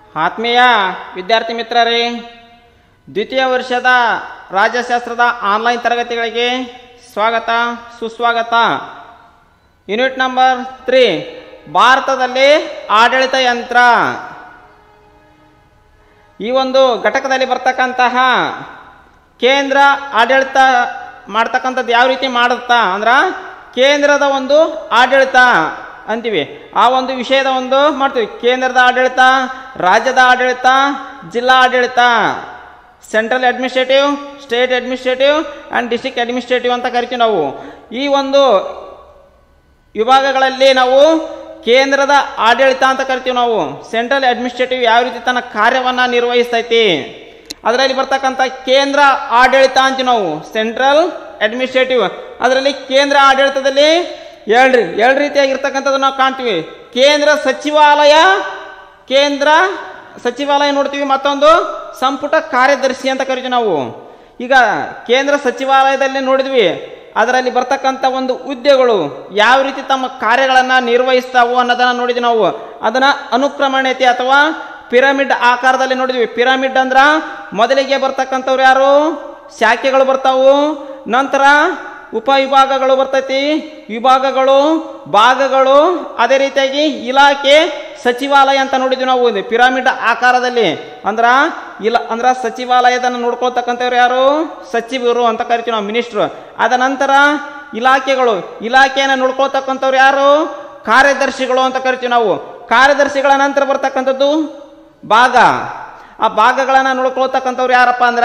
ಆತ್ಮೀಯ ವಿದ್ಯಾರ್ಥಿ ಮಿತ್ರರೇ ದ್ವಿತೀಯ ವರ್ಷದ ರಾಜ್ಯಶಾಸ್ತ್ರದ ಆನ್ಲೈನ್ ತರಗತಿಗಳಿಗೆ ಸ್ವಾಗತ ಸುಸ್ವಾಗತ ಯೂನಿಟ್ ನಂಬರ್ ತ್ರೀ ಭಾರತದಲ್ಲಿ ಆಡಳಿತ ಯಂತ್ರ ಈ ಒಂದು ಘಟಕದಲ್ಲಿ ಬರ್ತಕ್ಕಂತಹ ಕೇಂದ್ರ ಆಡಳಿತ ಮಾಡ್ತಕ್ಕಂಥದ್ದು ಯಾವ ರೀತಿ ಮಾಡುತ್ತಾ ಅಂದ್ರೆ ಕೇಂದ್ರದ ಒಂದು ಆಡಳಿತ ಅಂತೀವಿ ಆ ಒಂದು ವಿಷಯದ ಒಂದು ಮಾಡ್ತೀವಿ ಕೇಂದ್ರದ ಆಡಳಿತ ರಾಜ್ಯದ ಆಡಳಿತ ಜಿಲ್ಲಾ ಆಡಳಿತ central administrative state administrative and district administrative ಅಂತ ಕರಿತೀವಿ ನಾವು ಈ ಒಂದು ವಿಭಾಗಗಳಲ್ಲಿ ನಾವು ಕೇಂದ್ರದ ಆಡಳಿತ ಅಂತ ಕರಿತೀವಿ ನಾವು ಸೆಂಟ್ರಲ್ ಅಡ್ಮಿನಿಸ್ಟ್ರೇಟಿವ್ ಯಾವ ರೀತಿ ತನ್ನ ಕಾರ್ಯವನ್ನು ನಿರ್ವಹಿಸ್ತೈತಿ ಅದರಲ್ಲಿ ಬರ್ತಕ್ಕಂಥ ಕೇಂದ್ರ ಆಡಳಿತ ಅಂತೀವಿ ನಾವು ಸೆಂಟ್ರಲ್ ಅಡ್ಮಿನಿಸ್ಟ್ರೇಟಿವ್ ಅದರಲ್ಲಿ ಕೇಂದ್ರ ಆಡಳಿತದಲ್ಲಿ ಎರಡು ಎರಡು ರೀತಿಯಾಗಿರ್ತಕ್ಕಂಥದ್ದು ನಾವು ಕಾಣ್ತೀವಿ ಕೇಂದ್ರ ಸಚಿವಾಲಯ ಕೇಂದ್ರ ಸಚಿವಾಲಯ ನೋಡ್ತೀವಿ ಮತ್ತೊಂದು ಸಂಪುಟ ಕಾರ್ಯದರ್ಶಿ ಅಂತ ಕರಿತೀವಿ ನಾವು ಈಗ ಕೇಂದ್ರ ಸಚಿವಾಲಯದಲ್ಲಿ ನೋಡಿದ್ವಿ ಅದರಲ್ಲಿ ಬರ್ತಕ್ಕಂಥ ಒಂದು ಹುದ್ದೆಗಳು ಯಾವ ರೀತಿ ತಮ್ಮ ಕಾರ್ಯಗಳನ್ನು ನಿರ್ವಹಿಸ್ತಾವು ಅನ್ನೋದನ್ನು ನೋಡಿದ್ವಿ ನಾವು ಅದನ್ನು ಅನುಕ್ರಮಣತೆ ಅಥವಾ ಪಿರಮಿಡ್ ಆಕಾರದಲ್ಲಿ ನೋಡಿದ್ವಿ ಪಿರಮಿಡ್ ಅಂದ್ರ ಮೊದಲಿಗೆ ಬರ್ತಕ್ಕಂಥವ್ರು ಯಾರು ಶಾಖೆಗಳು ಬರ್ತಾವು ನಂತರ ಉಪವಿಭಾಗಗಳು ಬರ್ತೈತಿ ವಿಭಾಗಗಳು ಭಾಗಗಳು ಅದೇ ರೀತಿಯಾಗಿ ಇಲಾಖೆ ಸಚಿವಾಲಯ ಅಂತ ನೋಡಿದ್ವಿ ನಾವು ಇದು ಪಿರಮಿಡ್ ಆಕಾರದಲ್ಲಿ ಅಂದ್ರ ಇಲ್ಲ ಅಂದ್ರ ಸಚಿವಾಲಯದನ್ನು ನೋಡ್ಕೊಳ್ತಕ್ಕಂಥವ್ರು ಯಾರು ಸಚಿವರು ಅಂತ ಕರಿತೀವಿ ನಾವು ಮಿನಿಸ್ಟ್ರು ಅದ ನಂತರ ಇಲಾಖೆಗಳು ಇಲಾಖೆಯನ್ನು ನೋಡ್ಕೊಳ್ತಕ್ಕಂಥವ್ರು ಯಾರು ಕಾರ್ಯದರ್ಶಿಗಳು ಅಂತ ಕರಿತೀವಿ ನಾವು ಕಾರ್ಯದರ್ಶಿಗಳ ನಂತರ ಬರ್ತಕ್ಕಂಥದ್ದು ಭಾಗ ಆ ಭಾಗಗಳನ್ನು ನೋಡ್ಕೊಳ್ತಕ್ಕಂಥವ್ರು ಯಾರಪ್ಪ ಅಂದ್ರ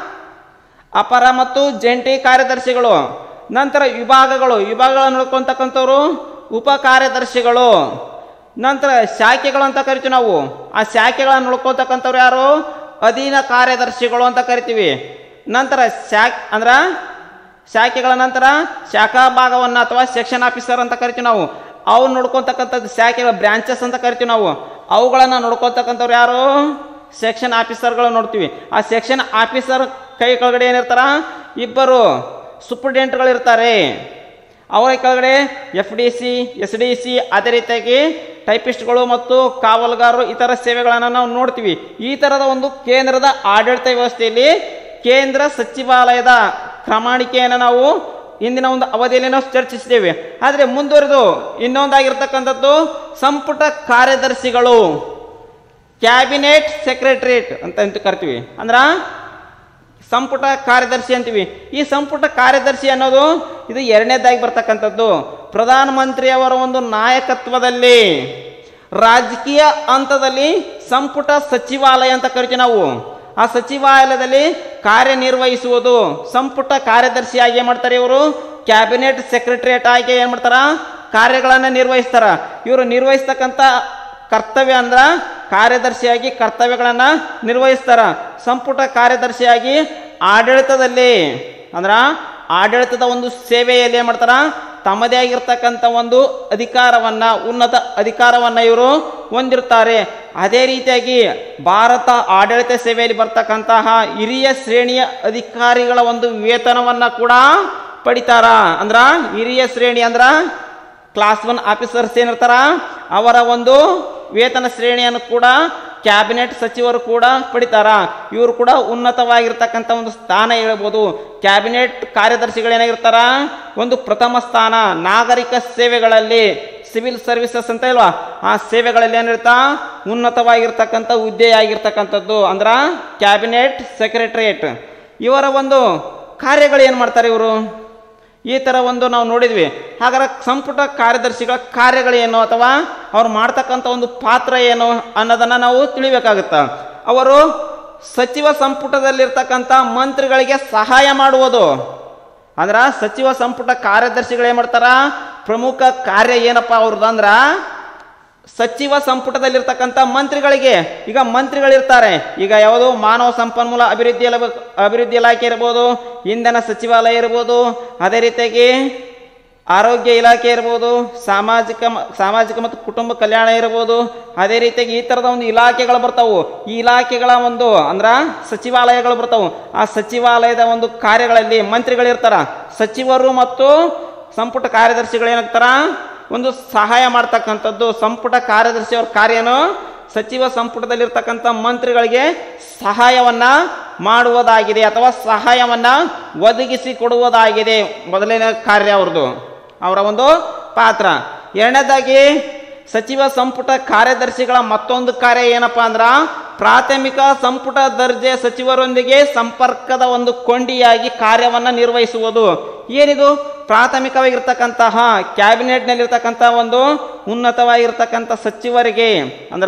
ಅಪರ ಮತ್ತು ಜಂಟಿ ಕಾರ್ಯದರ್ಶಿಗಳು ನಂತರ ವಿಭಾಗಗಳು ವಿಭಾಗಗಳನ್ನು ನೋಡ್ಕೊತಕ್ಕಂಥವ್ರು ಉಪ ಕಾರ್ಯದರ್ಶಿಗಳು ನಂತರ ಶಾಖೆಗಳು ಅಂತ ಕರಿತೀವಿ ನಾವು ಆ ಶಾಖೆಗಳನ್ನು ನೋಡ್ಕೊತಕ್ಕಂಥವ್ರು ಯಾರು ಅಧೀನ ಕಾರ್ಯದರ್ಶಿಗಳು ಅಂತ ಕರಿತೀವಿ ನಂತರ ಶಾಖ್ ಅಂದ್ರ ಶಾಖೆಗಳ ನಂತರ ಶಾಖಾ ಭಾಗವನ್ನು ಅಥವಾ ಸೆಕ್ಷನ್ ಆಫೀಸರ್ ಅಂತ ಕರಿತೀವಿ ನಾವು ಅವು ನೋಡ್ಕೊತಕ್ಕಂಥದ್ದು ಶಾಖೆಗಳ ಬ್ರಾಂಚಸ್ ಅಂತ ಕರಿತೀವಿ ನಾವು ಅವುಗಳನ್ನು ನೋಡ್ಕೊತಕ್ಕಂಥವ್ರು ಯಾರು ಸೆಕ್ಷನ್ ಆಫೀಸರ್ಗಳು ನೋಡ್ತೀವಿ ಆ ಸೆಕ್ಷನ್ ಆಫೀಸರ್ ಕೈ ಕೆಳಗಡೆ ಏನಿರ್ತಾರ ಇಬ್ಬರು ಸೂಪರ್ಡೆಂಟ್ಗಳು ಇರ್ತಾರೆ ಅವರ ಕೆಳಗಡೆ F D C S D C ಅದೇ ರೀತಿಯಾಗಿ ಟೈಪಿಸ್ಟ್ಗಳು ಮತ್ತು ಕಾವಲುಗಾರರು ಇತರ ಸೇವೆಗಳನ್ನು ನಾವು ನೋಡ್ತೀವಿ ಈ ಥರದ ಒಂದು ಕೇಂದ್ರದ ಆಡಳಿತ ವ್ಯವಸ್ಥೆಯಲ್ಲಿ ಕೇಂದ್ರ ಸಚಿವಾಲಯದ ಕ್ರಮಾಣಿಕೆಯನ್ನು ನಾವು ಇಂದಿನ ಒಂದು ಅವಧಿಯಲ್ಲಿ ನಾವು ಚರ್ಚಿಸಿದ್ದೇವೆ ಆದರೆ ಮುಂದುವರೆದು ಇನ್ನೊಂದಾಗಿರ್ತಕ್ಕಂಥದ್ದು ಸಂಪುಟ ಕಾರ್ಯದರ್ಶಿಗಳು ಕ್ಯಾಬಿನೆಟ್ ಸೆಕ್ರೆಟರಿಯೇಟ್ ಅಂತ ಅಂತ ಕರಿತೀವಿ ಅಂದ್ರ ಸಂಪುಟ ಕಾರ್ಯದರ್ಶಿ ಅಂತೀವಿ ಈ ಸಂಪುಟ ಕಾರ್ಯದರ್ಶಿ ಅನ್ನೋದು ಇದು ಎರಡನೇದಾಗಿ ಬರ್ತಕ್ಕಂಥದ್ದು ಪ್ರಧಾನಮಂತ್ರಿಯವರ ಒಂದು ನಾಯಕತ್ವದಲ್ಲಿ ರಾಜಕೀಯ ಹಂತದಲ್ಲಿ ಸಂಪುಟ ಸಚಿವಾಲಯ ಅಂತ ಕರಿತೀವಿ ನಾವು ಆ ಸಚಿವಾಲಯದಲ್ಲಿ ಕಾರ್ಯನಿರ್ವಹಿಸುವುದು ಸಂಪುಟ ಕಾರ್ಯದರ್ಶಿಯಾಗಿ ಏನು ಮಾಡ್ತಾರೆ ಇವರು ಕ್ಯಾಬಿನೆಟ್ ಸೆಕ್ರೆಟರಿಯೇಟ್ ಆಗಿ ಏನು ಮಾಡ್ತಾರ ಕಾರ್ಯಗಳನ್ನು ನಿರ್ವಹಿಸ್ತಾರ ಇವರು ನಿರ್ವಹಿಸ್ತಕ್ಕಂಥ ಕರ್ತವ್ಯ ಅಂದ್ರ ಕಾರ್ಯದರ್ಶಿಯಾಗಿ ಕರ್ತವ್ಯಗಳನ್ನು ನಿರ್ವಹಿಸ್ತಾರ ಸಂಪುಟ ಕಾರ್ಯದರ್ಶಿಯಾಗಿ ಆಡಳಿತದಲ್ಲಿ ಅಂದ್ರ ಆಡಳಿತದ ಒಂದು ಸೇವೆಯಲ್ಲಿ ಏನು ಮಾಡ್ತಾರ ತಮ್ಮದೇ ಆಗಿರ್ತಕ್ಕಂಥ ಒಂದು ಅಧಿಕಾರವನ್ನ ಉನ್ನತ ಅಧಿಕಾರವನ್ನ ಇವರು ಹೊಂದಿರ್ತಾರೆ ಅದೇ ರೀತಿಯಾಗಿ ಭಾರತ ಆಡಳಿತ ಸೇವೆಯಲ್ಲಿ ಬರ್ತಕ್ಕಂತಹ ಹಿರಿಯ ಶ್ರೇಣಿಯ ಅಧಿಕಾರಿಗಳ ಒಂದು ವೇತನವನ್ನ ಕೂಡ ಪಡಿತಾರ ಅಂದ್ರ ಹಿರಿಯ ಶ್ರೇಣಿ ಅಂದ್ರ ಕ್ಲಾಸ್ ಒನ್ ಆಫೀಸರ್ಸ್ ಏನಿರ್ತಾರ ಅವರ ಒಂದು ವೇತನ ಶ್ರೇಣಿಯನ್ನು ಕೂಡ ಕ್ಯಾಬಿನೆಟ್ ಸಚಿವರು ಕೂಡ ಪಡಿತಾರ ಇವರು ಕೂಡ ಉನ್ನತವಾಗಿರ್ತಕ್ಕಂಥ ಒಂದು ಸ್ಥಾನ ಹೇಳ್ಬೋದು ಕ್ಯಾಬಿನೆಟ್ ಕಾರ್ಯದರ್ಶಿಗಳೇನಾಗಿರ್ತಾರ ಒಂದು ಪ್ರಥಮ ಸ್ಥಾನ ನಾಗರಿಕ ಸೇವೆಗಳಲ್ಲಿ ಸಿವಿಲ್ ಸರ್ವಿಸಸ್ ಅಂತ ಇಲ್ವಾ ಆ ಸೇವೆಗಳಲ್ಲಿ ಏನಿರ್ತಾ ಉನ್ನತವಾಗಿರ್ತಕ್ಕಂಥ ಹುದ್ದೆ ಆಗಿರ್ತಕ್ಕಂಥದ್ದು ಅಂದ್ರ ಕ್ಯಾಬಿನೆಟ್ ಸೆಕ್ರೆಟರಿಯೇಟ್ ಇವರ ಒಂದು ಕಾರ್ಯಗಳು ಏನು ಮಾಡ್ತಾರೆ ಇವರು ಈ ಥರ ಒಂದು ನಾವು ನೋಡಿದ್ವಿ ಹಾಗಾದ್ರೆ ಸಂಪುಟ ಕಾರ್ಯದರ್ಶಿಗಳ ಕಾರ್ಯಗಳೇನು ಅಥವಾ ಅವ್ರು ಮಾಡ್ತಕ್ಕಂಥ ಒಂದು ಪಾತ್ರ ಏನು ಅನ್ನೋದನ್ನು ನಾವು ತಿಳಿಬೇಕಾಗುತ್ತ ಅವರು ಸಚಿವ ಸಂಪುಟದಲ್ಲಿರ್ತಕ್ಕಂಥ ಮಂತ್ರಿಗಳಿಗೆ ಸಹಾಯ ಮಾಡುವುದು ಅಂದ್ರೆ ಸಚಿವ ಸಂಪುಟ ಕಾರ್ಯದರ್ಶಿಗಳು ಏನು ಮಾಡ್ತಾರ ಪ್ರಮುಖ ಕಾರ್ಯ ಏನಪ್ಪ ಅವ್ರದ್ದು ಅಂದ್ರೆ ಸಚಿವ ಸಂಪುಟದಲ್ಲಿರ್ತಕ್ಕಂಥ ಮಂತ್ರಿಗಳಿಗೆ ಈಗ ಮಂತ್ರಿಗಳಿರ್ತಾರೆ ಈಗ ಯಾವುದು ಮಾನವ ಸಂಪನ್ಮೂಲ ಅಭಿವೃದ್ಧಿ ಇಲ ಅಭಿವೃದ್ಧಿ ಇಲಾಖೆ ಇರ್ಬೋದು ಇಂಧನ ಸಚಿವಾಲಯ ಇರ್ಬೋದು ಅದೇ ರೀತಿಯಾಗಿ ಆರೋಗ್ಯ ಇಲಾಖೆ ಇರ್ಬೋದು ಸಾಮಾಜಿಕ ಮ- ಸಾಮಾಜಿಕ ಮತ್ತು ಕುಟುಂಬ ಕಲ್ಯಾಣ ಇರ್ಬೋದು ಅದೇ ರೀತಿಯಾಗಿ ಈ ಥರದ ಒಂದು ಇಲಾಖೆಗಳು ಬರ್ತಾವು ಈ ಇಲಾಖೆಗಳ ಒಂದು ಅಂದ್ರ ಸಚಿವಾಲಯಗಳು ಬರ್ತಾವು ಆ ಸಚಿವಾಲಯದ ಒಂದು ಕಾರ್ಯಗಳಲ್ಲಿ ಮಂತ್ರಿಗಳಿರ್ತಾರ ಸಚಿವರು ಮತ್ತು ಸಂಪುಟ ಕಾರ್ಯದರ್ಶಿಗಳು ಏನಾಗ್ತಾರ ಒಂದು ಸಹಾಯ ಮಾಡ್ತಕ್ಕಂಥದ್ದು ಸಂಪುಟ ಕಾರ್ಯದರ್ಶಿ ಅವ್ರ ಕಾರ್ಯನು ಸಚಿವ ಸಂಪುಟದಲ್ಲಿರ್ತಕ್ಕಂಥ ಮಂತ್ರಿಗಳಿಗೆ ಸಹಾಯವನ್ನ ಮಾಡುವುದಾಗಿದೆ ಅಥವಾ ಸಹಾಯವನ್ನ ಒದಗಿಸಿ ಕೊಡುವುದಾಗಿದೆ ಮೊದಲನೇ ಕಾರ್ಯ ಅವ್ರದ್ದು ಅವರ ಒಂದು ಪಾತ್ರ ಎರಡನೇದಾಗಿ ಸಚಿವ ಸಂಪುಟ ಕಾರ್ಯದರ್ಶಿಗಳ ಮತ್ತೊಂದು ಕಾರ್ಯ ಏನಪ್ಪಾ ಅಂದ್ರ ಪ್ರಾಥಮಿಕ ಸಂಪುಟ ದರ್ಜೆ ಸಚಿವರೊಂದಿಗೆ ಸಂಪರ್ಕದ ಒಂದು ಕೊಂಡಿಯಾಗಿ ಕಾರ್ಯವನ್ನ ನಿರ್ವಹಿಸುವುದು ಏನಿದು ಪ್ರಾಥಮಿಕವಾಗಿರ್ತಕ್ಕಂತಹ ಕ್ಯಾಬಿನೆಟ್ನಲ್ಲಿರ್ತಕ್ಕಂಥ ಒಂದು ಉನ್ನತವಾಗಿರ್ತಕ್ಕಂಥ ಸಚಿವರಿಗೆ ಅಂದ್ರ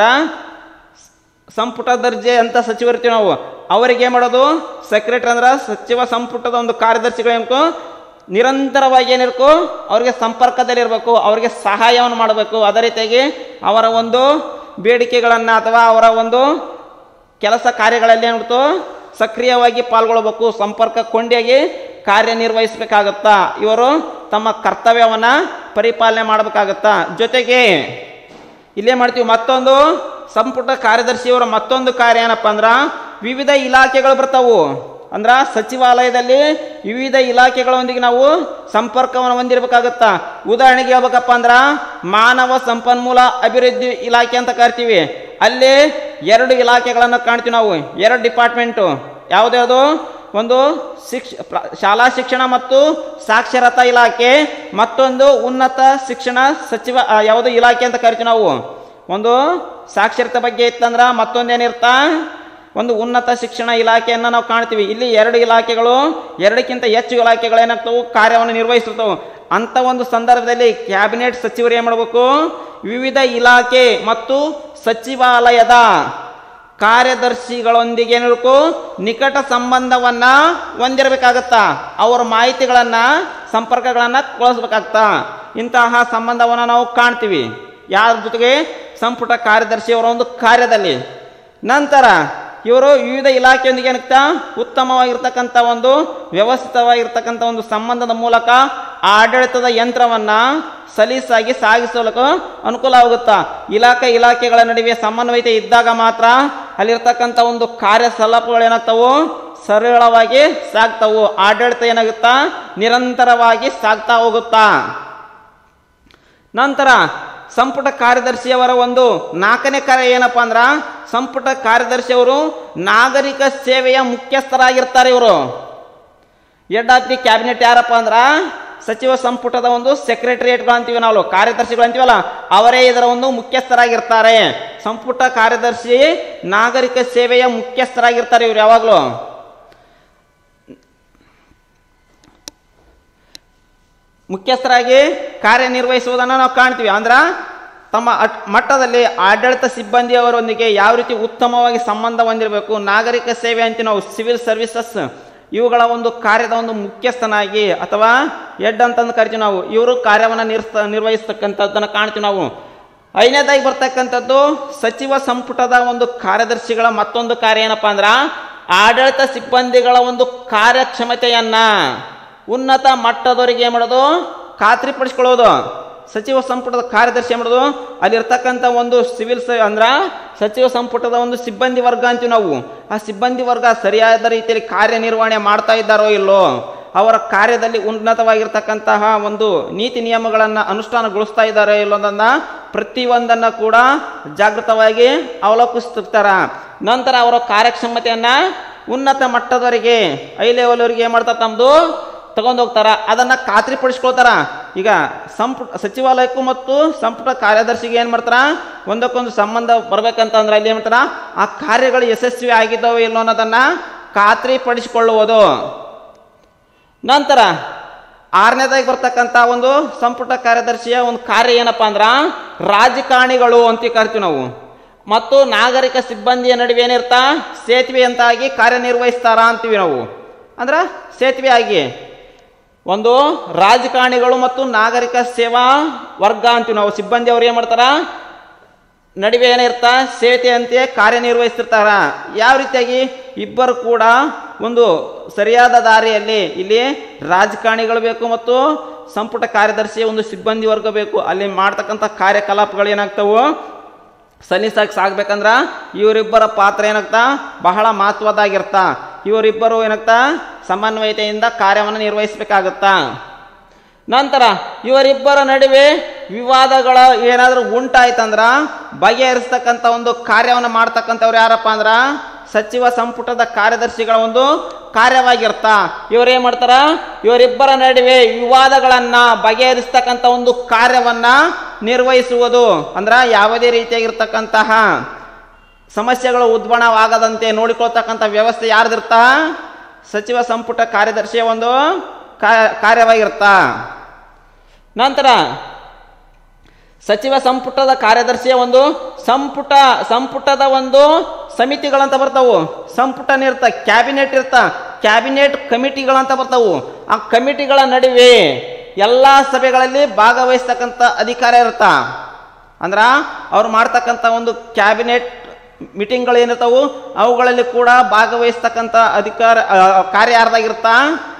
ಸಂಪುಟ ದರ್ಜೆ ಅಂತ ಸಚಿವರಿರ್ತೀವಿ ನಾವು ಅವರಿಗೆ ಏನ್ ಮಾಡೋದು ಸೆಕ್ರೆಟರಿ ಅಂದ್ರ ಸಚಿವ ಸಂಪುಟದ ಒಂದು ಕಾರ್ಯದರ್ಶಿಗಳು ನಿರಂತರವಾಗಿ ಏನಿರ್ಬೇಕು ಅವ್ರಿಗೆ ಸಂಪರ್ಕದಲ್ಲಿರಬೇಕು ಅವರಿಗೆ ಸಹಾಯವನ್ನು ಮಾಡಬೇಕು ಅದೇ ರೀತಿಯಾಗಿ ಅವರ ಒಂದು ಬೇಡಿಕೆಗಳನ್ನು ಅಥವಾ ಅವರ ಒಂದು ಕೆಲಸ ಕಾರ್ಯಗಳಲ್ಲಿ ಏನ್ಬಿಡ್ತು ಸಕ್ರಿಯವಾಗಿ ಪಾಲ್ಗೊಳ್ಬೇಕು ಸಂಪರ್ಕ ಕೊಂಡಿಯಾಗಿ ಕಾರ್ಯನಿರ್ವಹಿಸಬೇಕಾಗತ್ತಾ ಇವರು ತಮ್ಮ ಕರ್ತವ್ಯವನ್ನ ಪರಿಪಾಲನೆ ಮಾಡಬೇಕಾಗತ್ತಾ ಜೊತೆಗೆ ಇಲ್ಲೇ ಮಾಡ್ತೀವಿ ಮತ್ತೊಂದು ಸಂಪುಟ ಕಾರ್ಯದರ್ಶಿಯವರ ಮತ್ತೊಂದು ಕಾರ್ಯ ಏನಪ್ಪ ಅಂದ್ರ ವಿವಿಧ ಇಲಾಖೆಗಳು ಬರ್ತಾವು ಅಂದ್ರ ಸಚಿವಾಲಯದಲ್ಲಿ ವಿವಿಧ ಇಲಾಖೆಗಳೊಂದಿಗೆ ನಾವು ಸಂಪರ್ಕವನ್ನು ಹೊಂದಿರಬೇಕಾಗತ್ತಾ ಉದಾಹರಣೆಗೆ ಹೇಳ್ಬೇಕಪ್ಪ ಅಂದ್ರ ಮಾನವ ಸಂಪನ್ಮೂಲ ಅಭಿವೃದ್ಧಿ ಇಲಾಖೆ ಅಂತ ಕರಿತೀವಿ ಅಲ್ಲಿ ಎರಡು ಇಲಾಖೆಗಳನ್ನು ಕಾಣ್ತೀವಿ ನಾವು ಎರಡು ಡಿಪಾರ್ಟ್ಮೆಂಟು ಯಾವ್ದ್ಯಾವುದು ಒಂದು ಶಿಕ್ಷ ಪ್ರ- ಶಾಲಾ ಶಿಕ್ಷಣ ಮತ್ತು ಸಾಕ್ಷರತಾ ಇಲಾಖೆ ಮತ್ತೊಂದು ಉನ್ನತ ಶಿಕ್ಷಣ ಸಚಿವ ಆ, ಯಾವುದು ಇಲಾಖೆ ಅಂತ ಕರಿತೀವಿ ನಾವು ಒಂದು ಸಾಕ್ಷರತೆ ಬಗ್ಗೆ ಇತ್ತಂದ್ರ ಮತ್ತೊಂದೇನಿರ್ತಾ ಒಂದು ಉನ್ನತ ಶಿಕ್ಷಣ ಇಲಾಖೆಯನ್ನು ನಾವು ಕಾಣ್ತೀವಿ ಇಲ್ಲಿ ಎರಡು ಇಲಾಖೆಗಳು ಎರಡಕ್ಕಿಂತ ಹೆಚ್ಚು ಇಲಾಖೆಗಳು ಏನಾಗ್ತವು ಕಾರ್ಯವನ್ನು ನಿರ್ವಹಿಸಿರ್ತವು ಅಂತ ಒಂದು ಸಂದರ್ಭದಲ್ಲಿ ಕ್ಯಾಬಿನೆಟ್ ಸಚಿವರು ಏನ್ ಮಾಡಬೇಕು ವಿವಿಧ ಇಲಾಖೆ ಮತ್ತು ಸಚಿವಾಲಯದ ಕಾರ್ಯದರ್ಶಿಗಳೊಂದಿಗೆ ಏನಿರಬೇಕು ನಿಕಟ ಸಂಬಂಧವನ್ನ ಹೊಂದಿರಬೇಕಾಗತ್ತಾ ಅವರ ಮಾಹಿತಿಗಳನ್ನ ಸಂಪರ್ಕಗಳನ್ನ ಕಳಿಸ್ಬೇಕಾಗ್ತಾ ಇಂತಹ ಸಂಬಂಧವನ್ನ ನಾವು ಕಾಣ್ತೀವಿ ಯಾರ ಜೊತೆಗೆ ಸಂಪುಟ ಕಾರ್ಯದರ್ಶಿಯವರ ಒಂದು ಕಾರ್ಯದಲ್ಲಿ ನಂತರ ಇವರು ವಿವಿಧ ಇಲಾಖೆಯೊಂದಿಗೆ ಏನಾಗ್ತಾ ಉತ್ತಮವಾಗಿರ್ತಕ್ಕಂಥ ಒಂದು ವ್ಯವಸ್ಥಿತವಾಗಿರ್ತಕ್ಕಂಥ ಒಂದು ಸಂಬಂಧದ ಮೂಲಕ ಆಡಳಿತದ ಯಂತ್ರವನ್ನ ಸಲೀಸಾಗಿ ಸಾಗಿಸಲು ಅನುಕೂಲ ಆಗುತ್ತಾ ಇಲಾಖೆ ಇಲಾಖೆಗಳ ನಡುವೆ ಸಮನ್ವಯತೆ ಇದ್ದಾಗ ಮಾತ್ರ ಅಲ್ಲಿರ್ತಕ್ಕಂಥ ಒಂದು ಕಾರ್ಯ ಸಲಪುಗಳು ಏನಾಗ್ತಾವು ಸರಳವಾಗಿ ಸಾಗ್ತಾವು ಆಡಳಿತ ಏನಾಗುತ್ತಾ ನಿರಂತರವಾಗಿ ಸಾಗ್ತಾ ಹೋಗುತ್ತಾ ನಂತರ ಸಂಪುಟ ಕಾರ್ಯದರ್ಶಿಯವರ ಒಂದು ನಾಲ್ಕನೇ ಕಾರ್ಯ ಏನಪ್ಪಾ ಅಂದ್ರ ಸಂಪುಟ ಕಾರ್ಯದರ್ಶಿಯವರು ನಾಗರಿಕ ಸೇವೆಯ ಮುಖ್ಯಸ್ಥರಾಗಿರ್ತಾರೆ ಇವರು ಎಡ್ಡಾತಿ ಕ್ಯಾಬಿನೆಟ್ ಯಾರಪ್ಪ ಅಂದ್ರ ಸಚಿವ ಸಂಪುಟದ ಒಂದು ಸೆಕ್ರೆಟರಿಯೇಟ್ಗಳು ಅಂತೀವಿ ನಾವು ಕಾರ್ಯದರ್ಶಿಗಳು ಅಂತೀವಲ್ಲ ಅವರೇ ಇದರ ಒಂದು ಮುಖ್ಯಸ್ಥರಾಗಿರ್ತಾರೆ ಸಂಪುಟ ಕಾರ್ಯದರ್ಶಿ ನಾಗರಿಕ ಸೇವೆಯ ಮುಖ್ಯಸ್ಥರಾಗಿರ್ತಾರೆ ಇವ್ರು ಯಾವಾಗಲೂ ಮುಖ್ಯಸ್ಥರಾಗಿ ಕಾರ್ಯನಿರ್ವಹಿಸುವುದನ್ನು ನಾವು ಕಾಣ್ತೀವಿ ಅಂದ್ರ ತಮ್ಮ ಅಟ್- ಮಟ್ಟದಲ್ಲಿ ಆಡಳಿತ ಸಿಬ್ಬಂದಿಯವರೊಂದಿಗೆ ಯಾವ ರೀತಿ ಉತ್ತಮವಾಗಿ ಸಂಬಂಧ ಹೊಂದಿರಬೇಕು ನಾಗರಿಕ ಸೇವೆ ಅಂತ ನಾವು ಸಿವಿಲ್ ಸರ್ವಿಸಸ್ ಇವುಗಳ ಒಂದು ಕಾರ್ಯದ ಒಂದು ಮುಖ್ಯಸ್ಥನಾಗಿ ಅಥವಾ ಹೆಡ್ ಅಂತಂದು ಕರಿತೀವಿ ನಾವು ಇವರು ಕಾರ್ಯವನ್ನು ನಿರ್ಸ ನಿರ್ವಹಿಸ್ತಕ್ಕಂಥದ್ದನ್ನು ಕಾಣ್ತೀವಿ ನಾವು ಐದನೇದಾಗಿ ಬರ್ತಕ್ಕಂಥದ್ದು ಸಚಿವ ಸಂಪುಟದ ಒಂದು ಕಾರ್ಯದರ್ಶಿಗಳ ಮತ್ತೊಂದು ಕಾರ್ಯ ಏನಪ್ಪಾ ಅಂದ್ರ ಆಡಳಿತ ಸಿಬ್ಬಂದಿಗಳ ಒಂದು ಕಾರ್ಯಕ್ಷಮತೆಯನ್ನ ಉನ್ನತ ಮಟ್ಟದವರಿಗೆ ಏನ್ ಮಾಡೋದು ಖಾತ್ರಿಪಡಿಸ್ಕೊಳ್ಳೋದು ಸಚಿವ ಸಂಪುಟದ ಕಾರ್ಯದರ್ಶಿ ಏನ್ ಮಾಡೋದು ಅಲ್ಲಿರ್ತಕ್ಕಂಥ ಒಂದು ಸಿವಿಲ್ ಸ ಅಂದ್ರ ಸಚಿವ ಸಂಪುಟದ ಒಂದು ಸಿಬ್ಬಂದಿ ವರ್ಗ ಅಂತೀವಿ ನಾವು ಆ ಸಿಬ್ಬಂದಿ ವರ್ಗ ಸರಿಯಾದ ರೀತಿಯಲ್ಲಿ ಕಾರ್ಯನಿರ್ವಹಣೆ ಮಾಡ್ತಾ ಇದ್ದಾರೋ ಇಲ್ಲೋ ಅವರ ಕಾರ್ಯದಲ್ಲಿ ಉನ್ನತವಾಗಿರ್ತಕ್ಕಂತಹ ಒಂದು ನೀತಿ ನಿಯಮಗಳನ್ನು ಅನುಷ್ಠಾನಗೊಳಿಸ್ತಾ ಇದ್ದಾರೆ ಇಲ್ಲೋದನ್ನ ಪ್ರತಿಯೊಂದನ್ನ ಕೂಡ ಜಾಗೃತವಾಗಿ ಅವಲೋಕಿಸ್ತಿರ್ತಾರ ನಂತರ ಅವರ ಕಾರ್ಯಕ್ಷಮತೆಯನ್ನ ಉನ್ನತ ಮಟ್ಟದವರೆಗೆ ಐ ಲೆವೆಲ್ವರೆಗೆ ಏನ್ ಮಾಡ್ತಾರೆ ತಮ್ಮದು ತಗೊಂಡು ಹೋಗ್ತಾರ ಅದನ್ನ ಖಾತ್ರಿಪಡಿಸ್ಕೊಳ್ತಾರ ಈಗ ಸಂಪುಟ ಸಚಿವಾಲಯಕ್ಕೂ ಮತ್ತು ಸಂಪುಟ ಕಾರ್ಯದರ್ಶಿಗೆ ಏನ್ ಮಾಡ್ತಾರ ಒಂದಕ್ಕೊಂದು ಸಂಬಂಧ ಬರ್ಬೇಕಂತ ಅಂದ್ರೆ ಅಲ್ಲಿ ಏನ್ ಮಾಡ್ತಾರ ಆ ಕಾರ್ಯಗಳು ಯಶಸ್ವಿ ಆಗಿದ್ದಾವೆ ಇಲ್ಲೋ ಅನ್ನೋದನ್ನ ಖಾತ್ರಿಪಡಿಸಿಕೊಳ್ಳುವುದು ನಂತರ ಆರನೇದಾಗಿ ಬರ್ತಕ್ಕಂಥ ಒಂದು ಸಂಪುಟ ಕಾರ್ಯದರ್ಶಿಯ ಒಂದು ಕಾರ್ಯ ಏನಪ್ಪಾ ಅಂದ್ರ ರಾಜಕಾರಣಿಗಳು ಅಂತ ಕರಿತೀವಿ ನಾವು ಮತ್ತು ನಾಗರಿಕ ಸಿಬ್ಬಂದಿಯ ನಡುವೆ ಏನಿರ್ತಾ ಸೇತುವೆಯಂತಾಗಿ ಕಾರ್ಯನಿರ್ವಹಿಸ್ತಾರ ಅಂತೀವಿ ನಾವು ಅಂದ್ರ ಸೇತುವೆ ಆಗಿ ಒಂದು ರಾಜಕಾರಣಿಗಳು ಮತ್ತು ನಾಗರಿಕ ಸೇವಾ ವರ್ಗ ಅಂತೀವಿ ನಾವು ಸಿಬ್ಬಂದಿ ಅವ್ರು ಏನ್ ಮಾಡ್ತಾರ ನಡುವೆ ಏನಿರ್ತಾ ಸೇವೆಯಂತೆ ಕಾರ್ಯನಿರ್ವಹಿಸ್ತಿರ್ತಾರ ಯಾವ ರೀತಿಯಾಗಿ ಇಬ್ಬರು ಕೂಡ ಒಂದು ಸರಿಯಾದ ದಾರಿಯಲ್ಲಿ ಇಲ್ಲಿ ರಾಜಕಾರಣಿಗಳು ಬೇಕು ಮತ್ತು ಸಂಪುಟ ಕಾರ್ಯದರ್ಶಿಯ ಒಂದು ಸಿಬ್ಬಂದಿ ವರ್ಗ ಬೇಕು ಅಲ್ಲಿ ಮಾಡ್ತಕ್ಕಂಥ ಕಾರ್ಯಕಲಾಪಗಳು ಏನಾಗ್ತವು ಸಲೀಸಾಗಿ ಸಾಗ್ಬೇಕಂದ್ರ ಇವರಿಬ್ಬರ ಪಾತ್ರ ಏನಾಗ್ತಾ ಬಹಳ ಮಹತ್ವದಾಗಿರ್ತಾ ಇವರಿಬ್ಬರು ಏನಾಗ್ತಾ ಸಮನ್ವಯತೆಯಿಂದ ಕಾರ್ಯವನ್ನು ನಿರ್ವಹಿಸಬೇಕಾಗತ್ತಾ ನಂತರ ಇವರಿಬ್ಬರ ನಡುವೆ ವಿವಾದಗಳ ಏನಾದರೂ ಉಂಟಾಯ್ತಂದ್ರ ಬಗೆಹರಿಸ್ತಕ್ಕಂಥ ಒಂದು ಕಾರ್ಯವನ್ನು ಮಾಡ್ತಕ್ಕಂಥವ್ರು ಯಾರಪ್ಪ ಅಂದ್ರ ಸಚಿವ ಸಂಪುಟದ ಕಾರ್ಯದರ್ಶಿಗಳ ಒಂದು ಕಾರ್ಯವಾಗಿರ್ತ ಇವ್ರು ಏನ್ ಮಾಡ್ತಾರ ಇವರಿಬ್ಬರ ನಡುವೆ ವಿವಾದಗಳನ್ನ ಬಗೆಹರಿಸ್ತಕ್ಕಂಥ ಒಂದು ಕಾರ್ಯವನ್ನ ನಿರ್ವಹಿಸುವುದು ಅಂದ್ರ ಯಾವುದೇ ರೀತಿಯಾಗಿರ್ತಕ್ಕಂತಹ ಸಮಸ್ಯೆಗಳು ಉದ್ಭವವಾಗದಂತೆ ನೋಡಿಕೊಳ್ತಕ್ಕಂಥ ವ್ಯವಸ್ಥೆ ಯಾರ್ದಿರ್ತ ಸಚಿವ ಸಂಪುಟ ಕಾರ್ಯದರ್ಶಿಯ ಒಂದು ಕಾ- ಕಾರ್ಯವಾಗಿರ್ತ ನಂತರ ಸಚಿವ ಸಂಪುಟದ ಕಾರ್ಯದರ್ಶಿಯ ಒಂದು ಸಂಪುಟ ಸಂಪುಟದ ಒಂದು ಸಮಿತಿಗಳಂತ ಬರ್ತಾವು ಸಂಪುಟ ಇರ್ತ ಕ್ಯಾಬಿನೆಟ್ ಇರ್ತ ಕ್ಯಾಬಿನೆಟ್ ಕಮಿಟಿಗಳಂತ ಬರ್ತಾವು ಆ ಕಮಿಟಿಗಳ ನಡುವೆ ಎಲ್ಲ ಸಭೆಗಳಲ್ಲಿ ಭಾಗವಹಿಸ್ತಕ್ಕಂಥ ಅಧಿಕಾರ ಇರ್ತ ಅಂದ್ರ ಅವ್ರು ಮಾಡ್ತಕ್ಕಂಥ ಒಂದು ಕ್ಯಾಬಿನೆಟ್ ಮೀಟಿಂಗ್ಗಳು ಏನಿರ್ತಾವು ಅವುಗಳಲ್ಲಿ ಕೂಡ ಭಾಗವಹಿಸ್ತಕ್ಕಂಥ ಅಧಿಕಾರ ಆ, ಕಾರ್ಯ ಯಾರ್ದಾಗಿರ್ತಾ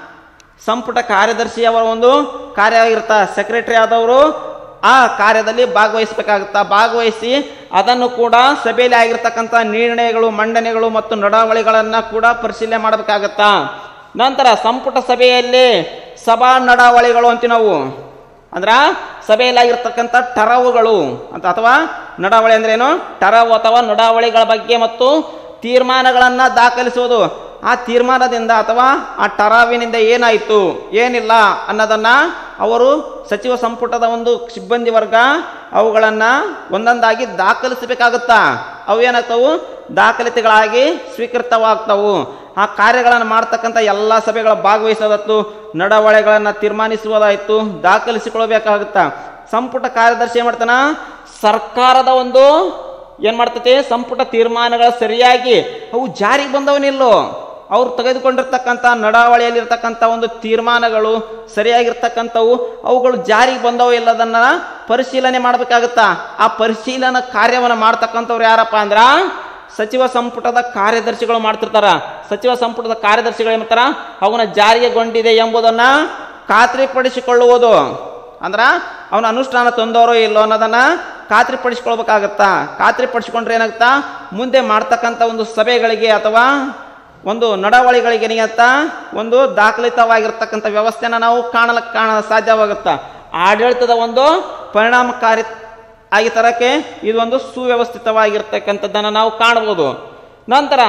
ಸಂಪುಟ ಕಾರ್ಯದರ್ಶಿಯವರ ಒಂದು ಕಾರ್ಯ ಆಗಿರ್ತ ಸೆಕ್ರೆಟರಿ ಆದವರು ಆ ಕಾರ್ಯದಲ್ಲಿ ಭಾಗವಹಿಸಬೇಕಾಗುತ್ತಾ ಭಾಗವಹಿಸಿ ಅದನ್ನು ಕೂಡ ಸಭೆಯಲ್ಲಿ ಆಗಿರ್ತಕ್ಕಂಥ ನಿರ್ಣಯಗಳು ಮಂಡನೆಗಳು ಮತ್ತು ನಡಾವಳಿಗಳನ್ನು ಕೂಡ ಪರಿಶೀಲನೆ ಮಾಡಬೇಕಾಗತ್ತಾ ನಂತರ ಸಂಪುಟ ಸಭೆಯಲ್ಲಿ ಸಭಾ ನಡಾವಳಿಗಳು ಅಂತೀವಿ ನಾವು ಅಂದ್ರ ಸಭೆಯಲ್ಲಿ ಆಗಿರ್ತಕ್ಕಂಥ ಟರವುಗಳು ಅಂತ ಅಥವಾ ನಡಾವಳಿ ಅಂದ್ರೆ ಏನು ಟರವು ಅಥವಾ ನಡಾವಳಿಗಳ ಬಗ್ಗೆ ಮತ್ತು ತೀರ್ಮಾನಗಳನ್ನ ದಾಖಲಿಸುವುದು ಆ ತೀರ್ಮಾನದಿಂದ ಅಥವಾ ಆ ಟರಾವಿನಿಂದ ಏನಾಯಿತು ಏನಿಲ್ಲ ಅನ್ನೋದನ್ನ ಅವರು ಸಚಿವ ಸಂಪುಟದ ಒಂದು ಸಿಬ್ಬಂದಿ ವರ್ಗ ಅವುಗಳನ್ನ ಒಂದೊಂದಾಗಿ ದಾಖಲಿಸಬೇಕಾಗುತ್ತಾ ಅವು ಏನಾಗ್ತವು ದಾಖಲಿತಗಳಾಗಿ ಸ್ವೀಕೃತವಾಗ್ತವು ಆ ಕಾರ್ಯಗಳನ್ನು ಮಾಡ್ತಕ್ಕಂಥ ಎಲ್ಲ ಸಭೆಗಳ ಭಾಗವಹಿಸೋದತ್ತು ನಡವಳಿಗಳನ್ನು ತೀರ್ಮಾನಿಸುವುದಾಯ್ತು ದಾಖಲಿಸಿಕೊಳ್ಬೇಕಾಗುತ್ತಾ ಸಂಪುಟ ಕಾರ್ಯದರ್ಶಿ ಏನ್ ಮಾಡ್ತಾನ ಸರ್ಕಾರದ ಒಂದು ಏನ್ ಮಾಡ್ತೈತಿ ಸಂಪುಟ ತೀರ್ಮಾನಗಳ ಸರಿಯಾಗಿ ಅವು ಜಾರಿಗೆ ಬಂದವನಿಲ್ಲೋ ಅವ್ರು ತೆಗೆದುಕೊಂಡಿರ್ತಕ್ಕಂಥ ನಡಾವಳಿಯಲ್ಲಿರ್ತಕ್ಕಂಥ ಒಂದು ತೀರ್ಮಾನಗಳು ಸರಿಯಾಗಿರ್ತಕ್ಕಂಥವು ಅವುಗಳು ಜಾರಿಗೆ ಬಂದವು ಇಲ್ಲದನ್ನ ಪರಿಶೀಲನೆ ಮಾಡಬೇಕಾಗುತ್ತಾ ಆ ಪರಿಶೀಲನಾ ಕಾರ್ಯವನ್ನು ಮಾಡ್ತಕ್ಕಂಥವ್ರು ಯಾರಪ್ಪ ಅಂದ್ರ ಸಚಿವ ಸಂಪುಟದ ಕಾರ್ಯದರ್ಶಿಗಳು ಮಾಡ್ತಿರ್ತಾರ ಸಚಿವ ಸಂಪುಟದ ಕಾರ್ಯದರ್ಶಿಗಳು ಏನ್ ಮಾಡ್ತಾರ ಅವನ ಜಾರಿಗೆಗೊಂಡಿದೆ ಎಂಬುದನ್ನ ಖಾತ್ರಿಪಡಿಸಿಕೊಳ್ಳುವುದು ಅಂದ್ರ ಅವನ ಅನುಷ್ಠಾನ ತಂದೋರೋ ಇಲ್ಲೋ ಅನ್ನೋದನ್ನ ಖಾತ್ರಿಪಡಿಸ್ಕೊಳ್ಬೇಕಾಗತ್ತಾ ಖಾತ್ರಿಪಡಿಸ್ಕೊಂಡ್ರೆ ಏನಾಗುತ್ತಾ ಮುಂದೆ ಮಾಡ್ತಕ್ಕಂಥ ಒಂದು ಸಭೆಗಳಿಗೆ ಅಥವಾ ಒಂದು ನಡವಳಿಗಳಿಗೆ ಏನಾಗತ್ತ ಒಂದು ದಾಖಲಿತವಾಗಿರ್ತಕ್ಕಂಥ ವ್ಯವಸ್ಥೆನ ನಾವು ಕಾಣಲಕ್ಕೆ ಕಾಣ ಸಾಧ್ಯವಾಗುತ್ತಾ ಆಡಳಿತದ ಒಂದು ಪರಿಣಾಮಕಾರಿ ಆಗಿ ತರಕ್ಕೆ ಇದೊಂದು ಸುವ್ಯವಸ್ಥಿತವಾಗಿರ್ತಕ್ಕಂಥದ್ದನ್ನು ನಾವು ಕಾಣಬಹುದು ನಂತರ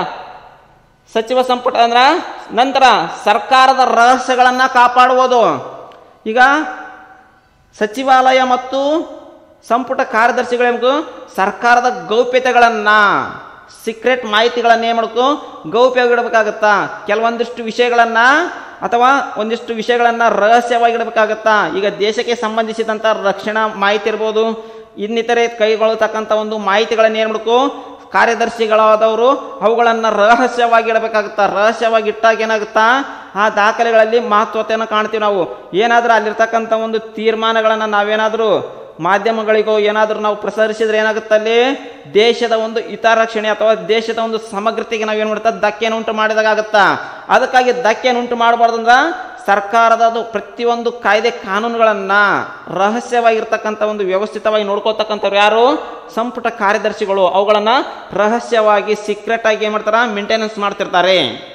ಸಚಿವ ಸಂಪುಟ ಅಂದ್ರ ನಂತರ ಸರ್ಕಾರದ ರಹಸ್ಯಗಳನ್ನ ಕಾಪಾಡುವುದು ಈಗ ಸಚಿವಾಲಯ ಮತ್ತು ಸಂಪುಟ ಕಾರ್ಯದರ್ಶಿಗಳೆಂಬುದು ಸರ್ಕಾರದ ಗೌಪ್ಯತೆಗಳನ್ನ ಸೀಕ್ರೆಟ್ ಮಾಹಿತಿಗಳನ್ನ ಏನ್ ಮಾಡಬೇಕು ಗೌಪ್ಯವಾಗಿಡಬೇಕಾಗತ್ತಾ ಕೆಲವೊಂದಿಷ್ಟು ವಿಷಯಗಳನ್ನ ಅಥವಾ ಒಂದಿಷ್ಟು ವಿಷಯಗಳನ್ನ ರಹಸ್ಯವಾಗಿಡಬೇಕಾಗತ್ತಾ ಈಗ ದೇಶಕ್ಕೆ ಸಂಬಂಧಿಸಿದಂಥ ರಕ್ಷಣಾ ಮಾಹಿತಿ ಇರ್ಬೋದು ಇನ್ನಿತರೆ ಕೈಗೊಳ್ಳತಕ್ಕಂಥ ಒಂದು ಮಾಹಿತಿಗಳನ್ನ ಏನ್ ಮಾಡಬೇಕು ಕಾರ್ಯದರ್ಶಿಗಳಾದವರು ಅವುಗಳನ್ನು ರಹಸ್ಯವಾಗಿ ಇಡಬೇಕಾಗುತ್ತಾ ರಹಸ್ಯವಾಗಿ ಇಟ್ಟಾಗ ಏನಾಗುತ್ತಾ ಆ ದಾಖಲೆಗಳಲ್ಲಿ ಮಹತ್ವತೆಯನ್ನು ಕಾಣ್ತೀವಿ ನಾವು ಏನಾದರೂ ಅಲ್ಲಿರ್ತಕ್ಕಂಥ ಒಂದು ತೀರ್ಮಾನಗಳನ್ನು ನಾವೇನಾದರೂ ಮಾಧ್ಯಮಗಳಿಗೋ ಏನಾದರೂ ನಾವು ಪ್ರಸರಿಸಿದ್ರೆ ಏನಾಗುತ್ತೆ ಅಲ್ಲಿ ದೇಶದ ಒಂದು ಹಿತರಕ್ಷಣೆ ಅಥವಾ ದೇಶದ ಒಂದು ಸಮಗ್ರತೆಗೆ ನಾವೇನು ಮಾಡ್ತಾ ಧಕ್ಕೆಯನ್ನು ಉಂಟು ಮಾಡಿದಾಗ ಆಗುತ್ತಾ ಅದಕ್ಕಾಗಿ ಧಕ್ಕೆಯನ್ನು ಉಂಟು ಮಾಡಬಾರ್ದಂದ್ರ ಸರ್ಕಾರದ ಅದು ಪ್ರತಿಯೊಂದು ಕಾಯ್ದೆ ಕಾನೂನುಗಳನ್ನ ರಹಸ್ಯವಾಗಿರ್ತಕ್ಕಂಥ ಒಂದು ವ್ಯವಸ್ಥಿತವಾಗಿ ನೋಡ್ಕೋತಕ್ಕಂಥವ್ರು ಯಾರು ಸಂಪುಟ ಕಾರ್ಯದರ್ಶಿಗಳು ಅವುಗಳನ್ನ ರಹಸ್ಯವಾಗಿ ಸೀಕ್ರೆಟ್ ಆಗಿ ಏನ್ ಮಾಡ್ತಾರ ಮೇಂಟೆನೆನ್ಸ್ ಮಾಡ್ತಿರ್ತಾರೆ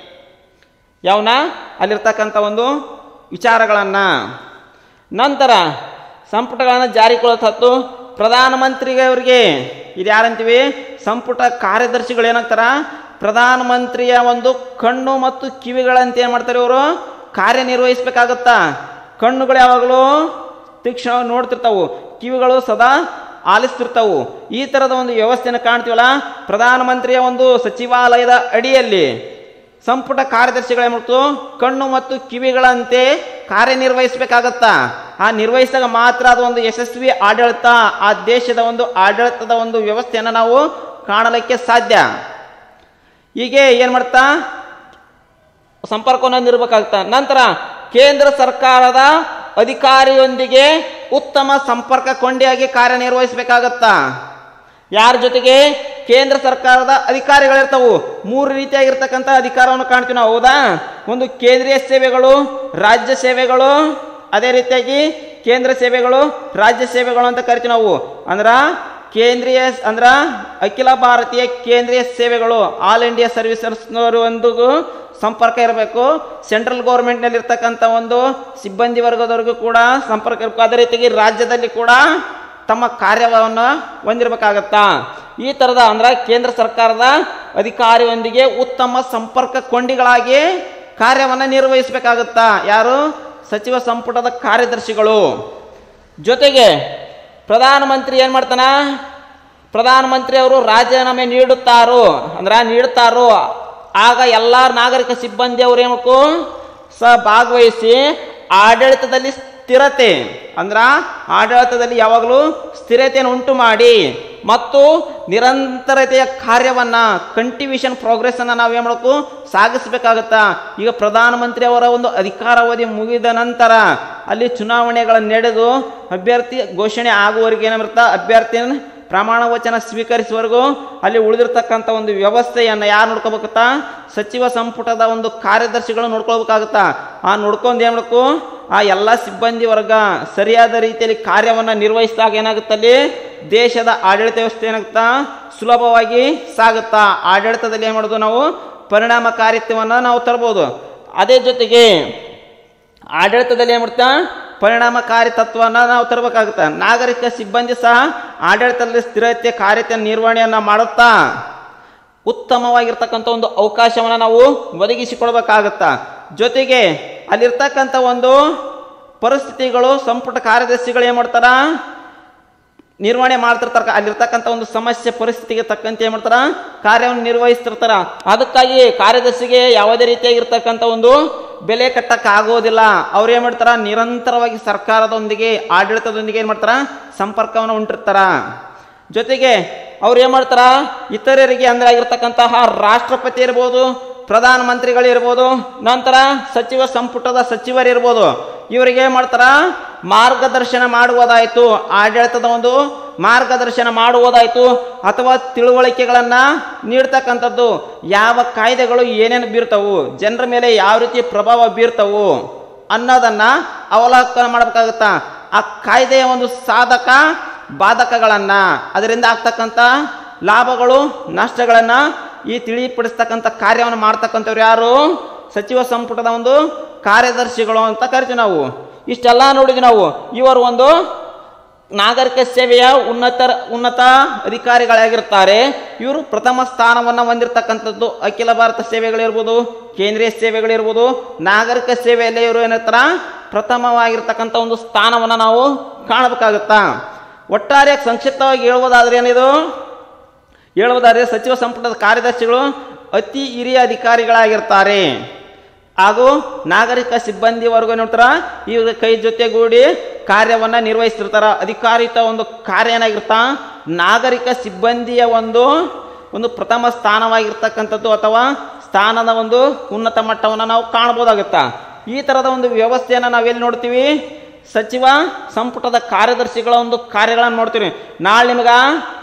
ಯಾವನ ಅಲ್ಲಿರ್ತಕ್ಕಂಥ ಒಂದು ವಿಚಾರಗಳನ್ನ ನಂತರ ಸಂಪುಟಗಳನ್ನು ಜಾರಿಗೊಳಿಸತ್ತು ಪ್ರಧಾನಮಂತ್ರಿಗೆ ಅವರಿಗೆ ಇದು ಯಾರಂತೀವಿ ಸಂಪುಟ ಕಾರ್ಯದರ್ಶಿಗಳು ಏನಾಗ್ತಾರ ಪ್ರಧಾನಮಂತ್ರಿಯ ಒಂದು ಕಣ್ಣು ಮತ್ತು ಕಿವಿಗಳಂತ ಏನು ಮಾಡ್ತಾರೆ ಇವರು ಕಾರ್ಯನಿರ್ವಹಿಸ್ಬೇಕಾಗತ್ತಾ ಕಣ್ಣುಗಳು ಯಾವಾಗಲೂ ತೀಕ್ಷ್ಣ ನೋಡ್ತಿರ್ತಾವು ಕಿವಿಗಳು ಸದಾ ಆಲಿಸ್ತಿರ್ತಾವು ಈ ಥರದ ಒಂದು ವ್ಯವಸ್ಥೆಯನ್ನು ಕಾಣ್ತೀವಲ್ಲ ಪ್ರಧಾನಮಂತ್ರಿಯ ಒಂದು ಸಚಿವಾಲಯದ ಅಡಿಯಲ್ಲಿ ಸಂಪುಟ ಕಾರ್ಯದರ್ಶಿಗಳು ಏನ್ಮಾಡ್ತು ಕಣ್ಣು ಮತ್ತು ಕಿವಿಗಳಂತೆ ಕಾರ್ಯನಿರ್ವಹಿಸಬೇಕಾಗತ್ತಾ ಆ ನಿರ್ವಹಿಸಿದಾಗ ಮಾತ್ರ ಅದು ಒಂದು ಯಶಸ್ವಿ ಆಡಳಿತ ಆ ದೇಶದ ಒಂದು ಆಡಳಿತದ ಒಂದು ವ್ಯವಸ್ಥೆಯನ್ನು ನಾವು ಕಾಣಲಿಕ್ಕೆ ಸಾಧ್ಯ ಹೀಗೆ ಏನ್ ಮಾಡ್ತಾ ಸಂಪರ್ಕವನ್ನು ಹೊಂದಿರಬೇಕಾಗ್ತಾ ನಂತರ ಕೇಂದ್ರ ಸರ್ಕಾರದ ಅಧಿಕಾರಿಯೊಂದಿಗೆ ಉತ್ತಮ ಸಂಪರ್ಕ ಕೊಂಡಿಯಾಗಿ ಕಾರ್ಯನಿರ್ವಹಿಸಬೇಕಾಗತ್ತಾ ಯಾರ ಜೊತೆಗೆ ಕೇಂದ್ರ ಸರ್ಕಾರದ ಅಧಿಕಾರಿಗಳಿರ್ತಾವು ಮೂರು ರೀತಿಯಾಗಿರ್ತಕ್ಕಂಥ ಅಧಿಕಾರವನ್ನು ಕಾಣ್ತೀವಿ ನಾವು ಹೌದಾ ಒಂದು ಕೇಂದ್ರೀಯ ಸೇವೆಗಳು ರಾಜ್ಯ ಸೇವೆಗಳು ಅದೇ ರೀತಿಯಾಗಿ ಕೇಂದ್ರ ಸೇವೆಗಳು ರಾಜ್ಯ ಸೇವೆಗಳು ಅಂತ ಕರಿತೀವಿ ನಾವು ಅಂದ್ರ ಕೇಂದ್ರೀಯ ಅಂದ್ರ ಅಖಿಲ ಭಾರತೀಯ ಕೇಂದ್ರೀಯ ಸೇವೆಗಳು ಆಲ್ ಇಂಡಿಯಾ ಸರ್ವಿಸಸ್ನವರು ಒಂದು ಸಂಪರ್ಕ ಇರಬೇಕು ಸೆಂಟ್ರಲ್ ಗೌರ್ಮೆಂಟ್ನಲ್ಲಿ ಇರ್ತಕ್ಕಂಥ ಒಂದು ಸಿಬ್ಬಂದಿ ವರ್ಗದವರೆಗೂ ಕೂಡ ಸಂಪರ್ಕ ಇರಬೇಕು ಅದೇ ರೀತಿಯಾಗಿ ರಾಜ್ಯದಲ್ಲಿ ಕೂಡ ತಮ್ಮ ಕಾರ್ಯವನ್ನು ಹೊಂದಿರಬೇಕಾಗತ್ತಾ ಈ ಥರದ ಅಂದ್ರೆ ಕೇಂದ್ರ ಸರ್ಕಾರದ ಅಧಿಕಾರಿಯೊಂದಿಗೆ ಉತ್ತಮ ಸಂಪರ್ಕ ಕೊಂಡಿಗಳಾಗಿ ಕಾರ್ಯವನ್ನು ನಿರ್ವಹಿಸಬೇಕಾಗುತ್ತಾ ಯಾರು ಸಚಿವ ಸಂಪುಟದ ಕಾರ್ಯದರ್ಶಿಗಳು ಜೊತೆಗೆ ಪ್ರಧಾನಮಂತ್ರಿ ಏನು ಮಾಡ್ತಾನ ಪ್ರಧಾನಮಂತ್ರಿ ಅವರು ರಾಜೀನಾಮೆ ನೀಡುತ್ತಾರೋ ಅಂದ್ರೆ ನೀಡುತ್ತಾರೋ ಆಗ ಎಲ್ಲ ನಾಗರಿಕ ಸಿಬ್ಬಂದಿ ಅವರು ಏನು ಸ ಭಾಗವಹಿಸಿ ಆಡಳಿತದಲ್ಲಿ ಸ್ಥಿರತೆ ಅಂದ್ರ ಆಡಳಿತದಲ್ಲಿ ಯಾವಾಗಲೂ ಸ್ಥಿರತೆಯನ್ನು ಉಂಟು ಮಾಡಿ ಮತ್ತು ನಿರಂತರತೆಯ ಕಾರ್ಯವನ್ನ ಕಂಟಿನ್ಯೂಷನ್ ಪ್ರೋಗ್ರೆಸ್ ಅನ್ನ ನಾವು ಏನು ಮಾಡಬೇಕು ಸಾಗಿಸಬೇಕಾಗತ್ತಾ ಈಗ ಪ್ರಧಾನಮಂತ್ರಿ ಅವರ ಒಂದು ಅಧಿಕಾರಾವಧಿ ಮುಗಿದ ನಂತರ ಅಲ್ಲಿ ಚುನಾವಣೆಗಳ ನಡೆದು ಅಭ್ಯರ್ಥಿ ಘೋಷಣೆ ಆಗುವವರೆಗೆ ಏನಿರುತ್ತಾ ಅಭ್ಯರ್ಥಿಯನ್ನು ಪ್ರಮಾಣ ವಚನ ಸ್ವೀಕರಿಸುವವರೆಗೂ ಅಲ್ಲಿ ಉಳಿದಿರ್ತಕ್ಕಂಥ ಒಂದು ವ್ಯವಸ್ಥೆಯನ್ನು ಯಾರು ನೋಡ್ಕೋಬೇಕತ್ತಾ ಸಚಿವ ಸಂಪುಟದ ಒಂದು ಕಾರ್ಯದರ್ಶಿಗಳು ನೋಡ್ಕೊಳ್ಬೇಕಾಗುತ್ತಾ ಆ ನೋಡ್ಕೊಂಡು ಏನು ಮಾಡಬೇಕು ಆ ಎಲ್ಲ ಸಿಬ್ಬಂದಿ ವರ್ಗ ಸರಿಯಾದ ರೀತಿಯಲ್ಲಿ ಕಾರ್ಯವನ್ನು ನಿರ್ವಹಿಸಿದಾಗ ಏನಾಗುತ್ತಲ್ಲಿ ದೇಶದ ಆಡಳಿತ ವ್ಯವಸ್ಥೆ ಏನಾಗುತ್ತಾ ಸುಲಭವಾಗಿ ಸಾಗುತ್ತಾ ಆಡಳಿತದಲ್ಲಿ ಏನು ಮಾಡೋದು ನಾವು ಪರಿಣಾಮಕಾರಿತ್ವವನ್ನು ನಾವು ತರ್ಬೋದು ಅದೇ ಜೊತೆಗೆ ಆಡಳಿತದಲ್ಲಿ ಏನು ಮಾಡ್ತಾ ಪರಿಣಾಮಕಾರಿ ತತ್ವವನ್ನು ನಾವು ತರಬೇಕಾಗುತ್ತೆ ನಾಗರಿಕ ಸಿಬ್ಬಂದಿ ಸಹ ಆಡಳಿತದಲ್ಲಿ ಸ್ಥಿರತೆ ಕಾರ್ಯತೆ ನಿರ್ವಹಣೆಯನ್ನು ಮಾಡುತ್ತಾ ಉತ್ತಮವಾಗಿರ್ತಕ್ಕಂಥ ಒಂದು ಅವಕಾಶವನ್ನು ನಾವು ಒದಗಿಸಿಕೊಡ್ಬೇಕಾಗತ್ತಾ ಜೊತೆಗೆ ಅಲ್ಲಿರ್ತಕ್ಕಂಥ ಒಂದು ಪರಿಸ್ಥಿತಿಗಳು ಸಂಪುಟ ಕಾರ್ಯದರ್ಶಿಗಳು ಏನು ಮಾಡ್ತಾರ ನಿರ್ವಹಣೆ ಮಾಡ್ತಿರ್ತಾರ ಅಲ್ಲಿರ್ತಕ್ಕಂಥ ಒಂದು ಸಮಸ್ಯೆ ಪರಿಸ್ಥಿತಿಗೆ ತಕ್ಕಂತೆ ಏನು ಮಾಡ್ತಾರ ಕಾರ್ಯವನ್ನು ನಿರ್ವಹಿಸ್ತಿರ್ತಾರ ಅದಕ್ಕಾಗಿ ಕಾರ್ಯದರ್ಶಿಗೆ ಯಾವುದೇ ರೀತಿಯಾಗಿರ್ತಕ್ಕಂಥ ಒಂದು ಬೆಲೆ ಕಟ್ಟಕ್ಕೆ ಆಗೋದಿಲ್ಲ ಅವ್ರು ಏನು ಮಾಡ್ತಾರ ನಿರಂತರವಾಗಿ ಸರ್ಕಾರದೊಂದಿಗೆ ಆಡಳಿತದೊಂದಿಗೆ ಏನು ಮಾಡ್ತಾರ ಸಂಪರ್ಕವನ್ನು ಉಂಟಿರ್ತಾರ ಜೊತೆಗೆ ಅವ್ರು ಏನು ಮಾಡ್ತಾರ ಇತರರಿಗೆ ಅಂದ್ರೆ ಆಗಿರ್ತಕ್ಕಂತಹ ರಾಷ್ಟ್ರಪತಿ ಇರ್ಬೋದು ಪ್ರಧಾನಮಂತ್ರಿಗಳಿರ್ಬೋದು ನಂತರ ಸಚಿವ ಸಂಪುಟದ ಸಚಿವರಿರ್ಬೋದು ಇವರಿಗೆ ಏನು ಮಾಡ್ತಾರ ಮಾರ್ಗದರ್ಶನ ಮಾಡುವುದಾಯಿತು ಆಡಳಿತದ ಒಂದು ಮಾರ್ಗದರ್ಶನ ಮಾಡುವುದಾಯಿತು ಅಥವಾ ತಿಳುವಳಿಕೆಗಳನ್ನು ನೀಡ್ತಕ್ಕಂಥದ್ದು ಯಾವ ಕಾಯ್ದೆಗಳು ಏನೇನು ಬೀರ್ತವು ಜನರ ಮೇಲೆ ಯಾವ ರೀತಿ ಪ್ರಭಾವ ಬೀರ್ತವು ಅನ್ನೋದನ್ನ ಅವಲೋಕನ ಮಾಡಬೇಕಾಗುತ್ತಾ ಆ ಕಾಯ್ದೆಯ ಒಂದು ಸಾಧಕ ಬಾಧಕಗಳನ್ನು ಅದರಿಂದ ಆಗ್ತಕ್ಕಂಥ ಲಾಭಗಳು ನಷ್ಟಗಳನ್ನು ಈ ತಿಳಿಪಡಿಸ್ತಕ್ಕಂಥ ಕಾರ್ಯವನ್ನು ಮಾಡ್ತಕ್ಕಂಥವ್ರು ಯಾರು ಸಚಿವ ಸಂಪುಟದ ಒಂದು ಕಾರ್ಯದರ್ಶಿಗಳು ಅಂತ ಕರಿತೀವಿ ನಾವು ಇಷ್ಟೆಲ್ಲ ನೋಡಿದ್ವಿ ನಾವು ಇವರು ಒಂದು ನಾಗರಿಕ ಸೇವೆಯ ಉನ್ನತ ಉನ್ನತ ಅಧಿಕಾರಿಗಳಾಗಿರ್ತಾರೆ ಇವರು ಪ್ರಥಮ ಸ್ಥಾನವನ್ನು ಹೊಂದಿರತಕ್ಕಂಥದ್ದು ಅಖಿಲ ಭಾರತ ಸೇವೆಗಳಿರ್ಬೋದು ಕೇಂದ್ರೀಯ ಸೇವೆಗಳಿರ್ಬೋದು ನಾಗರಿಕ ಸೇವೆಯಲ್ಲಿ ಇವರು ಏನಿರ್ತಾರ ಪ್ರಥಮವಾಗಿರ್ತಕ್ಕಂಥ ಒಂದು ಸ್ಥಾನವನ್ನು ನಾವು ಕಾಣಬೇಕಾಗುತ್ತಾ ಒಟ್ಟಾರೆ ಸಂಕ್ಷಿಪ್ತವಾಗಿ ಹೇಳ್ಬೋದಾದ್ರೆ ಏನಿದು ಹೇಳುವುದಾದರೆ ಸಚಿವ ಸಂಪುಟದ ಕಾರ್ಯದರ್ಶಿಗಳು ಅತಿ ಹಿರಿಯ ಅಧಿಕಾರಿಗಳಾಗಿರ್ತಾರೆ ಹಾಗೂ ನಾಗರಿಕ ಸಿಬ್ಬಂದಿ ವರ್ಗ ನೋಡ್ತಾರ ಇವ್ರ ಕೈ ಜೊತೆಗೂಡಿ ಕಾರ್ಯವನ್ನು ನಿರ್ವಹಿಸ್ತಿರ್ತಾರ ಅಧಿಕಾರಿತ ಒಂದು ಕಾರ್ಯ ಏನಾಗಿರ್ತಾ ನಾಗರಿಕ ಸಿಬ್ಬಂದಿಯ ಒಂದು ಒಂದು ಪ್ರಥಮ ಸ್ಥಾನವಾಗಿರ್ತಕ್ಕಂಥದ್ದು ಅಥವಾ ಸ್ಥಾನದ ಒಂದು ಉನ್ನತ ಮಟ್ಟವನ್ನು ನಾವು ಕಾಣ್ಬೋದಾಗುತ್ತಾ ಈ ಥರದ ಒಂದು ವ್ಯವಸ್ಥೆಯನ್ನು ನಾವೆಲ್ಲಿ ನೋಡ್ತೀವಿ ಸಚಿವ ಸಂಪುಟದ ಕಾರ್ಯದರ್ಶಿಗಳ ಒಂದು ಕಾರ್ಯಗಳನ್ನು ನೋಡ್ತೀವಿ ನಾಳೆ ನಿಮ್ಗೆ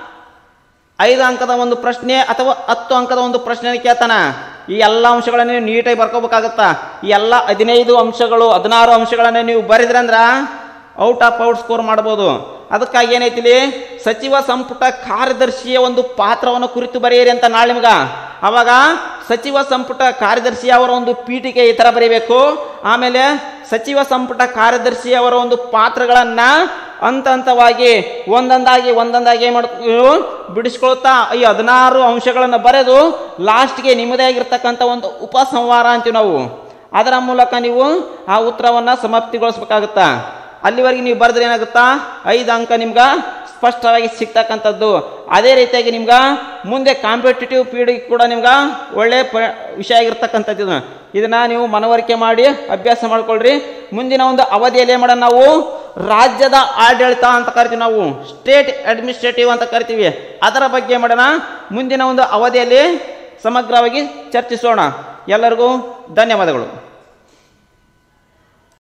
ಐದು ಅಂಕದ ಒಂದು ಪ್ರಶ್ನೆ ಅಥವಾ ಹತ್ತು ಅಂಕದ ಒಂದು ಪ್ರಶ್ನೆ ಕೇಳ್ತಾನ ಈ ಎಲ್ಲ ಅಂಶಗಳನ್ನು ನೀವು ನೀಟಾಗಿ ಬರ್ಕೋಬೇಕಾಗತ್ತಾ ಈ ಎಲ್ಲ ಹದಿನೈದು ಅಂಶಗಳು ಹದಿನಾರು ಅಂಶಗಳನ್ನು ನೀವು ಬರೆದ್ರಂದ್ರ ಔಟ್ ಆಫ್ ಔಟ್ ಸ್ಕೋರ್ ಮಾಡ್ಬೋದು ಅದಕ್ಕಾಗಿ ಏನೈತಿಲಿ ಸಚಿವ ಸಂಪುಟ ಕಾರ್ಯದರ್ಶಿಯ ಒಂದು ಪಾತ್ರವನ್ನು ಕುರಿತು ಬರೆಯಿರಿ ಅಂತ ನಾಳೆ ನಿಮ್ಗ ಅವಾಗ ಸಚಿವ ಸಂಪುಟ ಕಾರ್ಯದರ್ಶಿ ಅವರ ಒಂದು ಪೀಠಿಕೆ ಈ ಥರ ಬರೀಬೇಕು ಆಮೇಲೆ ಸಚಿವ ಸಂಪುಟ ಕಾರ್ಯದರ್ಶಿ ಅವರ ಒಂದು ಪಾತ್ರಗಳನ್ನ ಹಂತ ಹಂತವಾಗಿ ಒಂದೊಂದಾಗಿ ಒಂದೊಂದಾಗಿ ಏನು ಮಾಡ್ತೀವಿ ಬಿಡಿಸ್ಕೊಳ್ತಾ ಈ ಹದಿನಾರು ಅಂಶಗಳನ್ನು ಬರೆದು ಲಾಸ್ಟ್ಗೆ ನಿಮ್ಮದೇ ಆಗಿರ್ತಕ್ಕಂಥ ಒಂದು ಉಪಸಂಹಾರ ಅಂತೀವಿ ನಾವು ಅದರ ಮೂಲಕ ನೀವು ಆ ಉತ್ತರವನ್ನು ಸಮಾಪ್ತಿಗೊಳಿಸ್ಬೇಕಾಗುತ್ತಾ ಅಲ್ಲಿವರೆಗೆ ನೀವು ಬರೆದ್ರೆ ಏನಾಗುತ್ತಾ ಐದು ಅಂಕ ನಿಮ್ಗೆ ಸ್ಪಷ್ಟವಾಗಿ ಸಿಗ್ತಕ್ಕಂಥದ್ದು ಅದೇ ರೀತಿಯಾಗಿ ನಿಮ್ಗೆ ಮುಂದೆ ಕಾಂಪಿಟೇಟಿವ್ ಪೀಳಿಗೆ ಕೂಡ ನಿಮ್ಗೆ ಒಳ್ಳೆ ಪ ವಿಷಯ ಆಗಿರ್ತಕ್ಕಂಥದ್ದು ಇದು. ಇದನ್ನ ನೀವು ಮನವರಿಕೆ ಮಾಡಿ ಅಭ್ಯಾಸ ಮಾಡ್ಕೊಳ್ರಿ ಮುಂದಿನ ಒಂದು ಅವಧಿಯಲ್ಲಿ ಏನು ಮಾಡೋಣ ನಾವು ರಾಜ್ಯದ ಆಡಳಿತ ಅಂತ ಕರಿತೀವಿ ನಾವು ಸ್ಟೇಟ್ ಅಡ್ಮಿನಿಸ್ಟ್ರೇಟಿವ್ ಅಂತ ಕರಿತೀವಿ ಅದರ ಬಗ್ಗೆ ಮಾಡೋಣ ಮುಂದಿನ ಒಂದು ಅವಧಿಯಲ್ಲಿ ಸಮಗ್ರವಾಗಿ ಚರ್ಚಿಸೋಣ ಎಲ್ಲರಿಗೂ ಧನ್ಯವಾದಗಳು